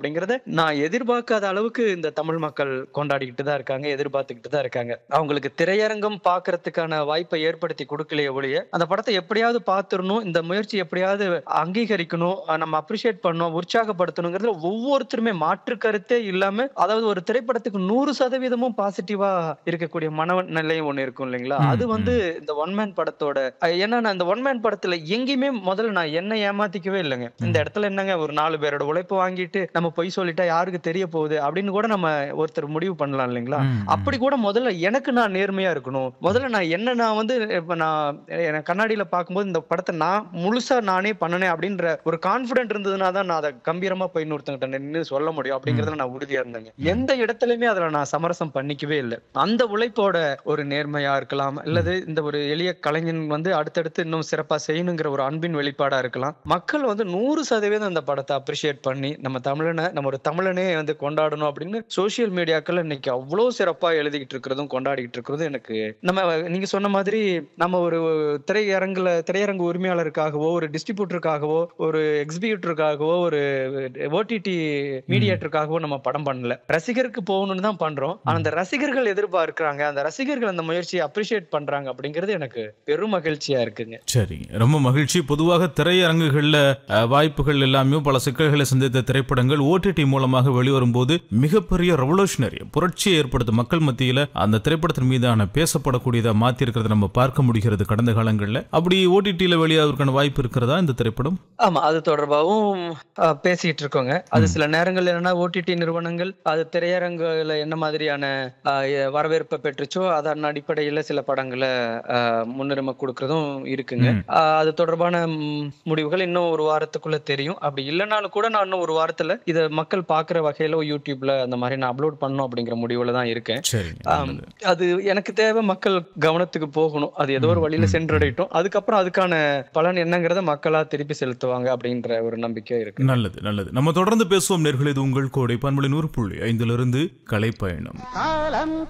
அப்படிங்கறத நான் எதிர்பார்க்காத அளவுக்கு இந்த தமிழ் மக்கள் கொண்டாடிக்கிட்டு தான் இருக்காங்க எதிர்பார்த்துக்கிட்டு தான் இருக்காங்க அவங்களுக்கு திரையரங்கம் பார்க்கறதுக்கான வாய்ப்பை ஏற்படுத்தி கொடுக்கலையே ஒழிய அந்த படத்தை எப்படியாவது பார்த்துடணும் இந்த முயற்சி எப்படியாவது அங்கீகரிக்கணும் அஹ் நம்ம அப்ரிஷியேட் பண்ணணும் உற்சாகப்படுத்தணுங்கிறதுல ஒவ்வொருத்தருமே மாற்று கருத்தே இல்லாம அதாவது ஒரு திரைப்படத்துக்கு நூறு சதவீதமும் பாசிட்டிவா இருக்கக்கூடிய மனநிலை ஒண்ணு இருக்கும் இல்லைங்களா ம், அது வந்து இந்த ஒன் மேன் படத்தோட அஹ் ஏன்னா நான் இந்த ஒன் மேன் படத்துல எங்கேயுமே முதல்ல நான் என்ன ஏமாத்திக்கவே இல்லைங்க இந்த இடத்துல என்னங்க ஒரு நாலு பேரோட உழைப்பு வாங்கிட்டு நம்ம பொய் சொல்லிட்டா யாருக்கு தெரிய போகுது அப்படின்னு கூட நம்ம ஒருத்தர் முடிவு பண்ணலாம் இல்லைங்களா ம், ம். அப்படி கூட முதல்ல எனக்கு நான் நேர்மையா இருக்கணும் முதல்ல நான் என்ன நான் வந்து இப்ப நான் எனக்கு கண்ணாடியில பார்க்கும்போது இந்த படத்தை நான் முழுசா நானே பண்ணனேன் அப்படின்ற ஒரு கான்பிடென்ட் இருந்ததுனா தான் நான் அதை கம்பீரமா போய் இன்னொருத்தங்கிட்ட நின்னு சொல்ல முடியும் அப்படிங்கறதுல நான் உறுதியா இருந்தேங்க எந்த இடத்துலயுமே அதுல நான் சமரசம் பண்ணிக்கவே இல்லை அந்த உழைப்போட ஒரு நேர்மையா இருக்கலாம் அல்லது இந்த ஒரு எளிய கலைஞன் வந்து அடுத்தடுத்து இன்னும் சிறப்பா செய்யணுங்கிற ஒரு அன்பின் வெளிப்பாடா இருக்கலாம் மக்கள் வந்து நூறு சதவீதம் அந்த படத்தை அப்ரிஷியேட் பண்ணி நம்ம தமிழனை நம்ம ஒரு தமிழனே வந்து கொண்டாடணும் அப்படின்னு சோசியல் மீடியாக்கள் இன்னைக்கு அவ்வளவு சிறப்பா எழுதிக்கிட்டு இருக்கிறதும் கொண்டாடிக்கிட்டு இருக்கிறதும் எனக்கு நம்ம நீங்க சொன்ன மாதிரி நம்ம ஒரு திரையரங்குல திரையரங்கு உரிமையாளருக்காகவோ ஒரு டிஸ்ட்ரிபியூட்டருக்காகவோ ஒரு எக்ஸிபியூட்டருக்காகவோ ஒரு ஓடிடி மீடியேட்டருக்காகவோ நம்ம படம் பண்ணல ரசிகருக்கு போகணும்னு தான் பண்றோம் ஆனா அந்த ரசிகர்கள் எதிர்பார்க்கறாங்க அந்த ரசிகர்கள் அந்த முயற்சியை அப்ரிஷியேட் பண்றாங்க அப்படிங்கிறது எனக்கு பெரும் மகிழ்ச்சியா இருக்குங்க சரிங்க ரொம்ப மகிழ்ச்சி பொதுவாக திரையரங்குகள்ல அஹ், வாய்ப்புகள் எல்லாமே பல சிக்கல்களை சந்தித்த திரைப்படங்கள் ஓடிடி மூலமாக வெளிவரும்போது மிகப்பெரிய ரெவல்யூஷனரி புரட்சியை ஏற்படுத்தும் மக்கள் மத்தியில அந்த திரைப்படத்தின் மீதான பேசப்படக்கூடியதா மாத்தி இருக்கிறத நம்ம பார்க்க முடிகிறது கடந்த காலங்கள்ல அப்படி ஓடிடியில வெளியாவதற்கான வாய்ப்பு இருக்கிறதா இந்த திரைப்படம் ஆமா அது தொடர்பாகவும் அஹ், பேசிட்டு இருக்கோங்க அது சில நேரங்கள்ல என்னன்னா ஓடிடி நிறுவனங்கள் அது திரையரங்குல என்ன மாதிரியான அஹ், எ- வரவேற்பை பெற்றுச்சோ அதன் அடிப்படையில சில படங்களை அஹ், முன்னுரிமை கொடுக்கறதும் இருக்குங்க ம். அஹ், அது தொடர்பான ம், முடிவுகள் இன்னும் ஒரு வாரத்துக்குள்ள தெரியும் அப்படி இல்லைனாலும் கூட நான் இன்னும் ஒரு வாரத்துல இத மக்கள் பாக்குற வகையில யூடியூப்ல அந்த மாதிரி நான் அப்லோட் பண்ணணும் அப்படிங்கிற முடிவுல தான் இருக்கேன் சரிங்க ஆம், நல்லது. அது எனக்கு தேவை மக்கள் கவனத்துக்கு போகணும் அது ஏதோ ஒரு ம், வழியில ம், சென்றடையட்டும் அதுக்கப்புறம் அதுக்கான பலன் என்னங்கிறத மக்களா திருப்பி செலுத்துவாங்க அப்படின்ற ஒரு நம்பிக்கை இருக்கு நல்லது நல்லது நம்ம தொடர்ந்து பேசுவோம் நேர்கள் இது உங்கள் கோடை பண்புகளின் நூறு புள்ளி ஐந்திலிருந்து கலைப்பயணம் காலம்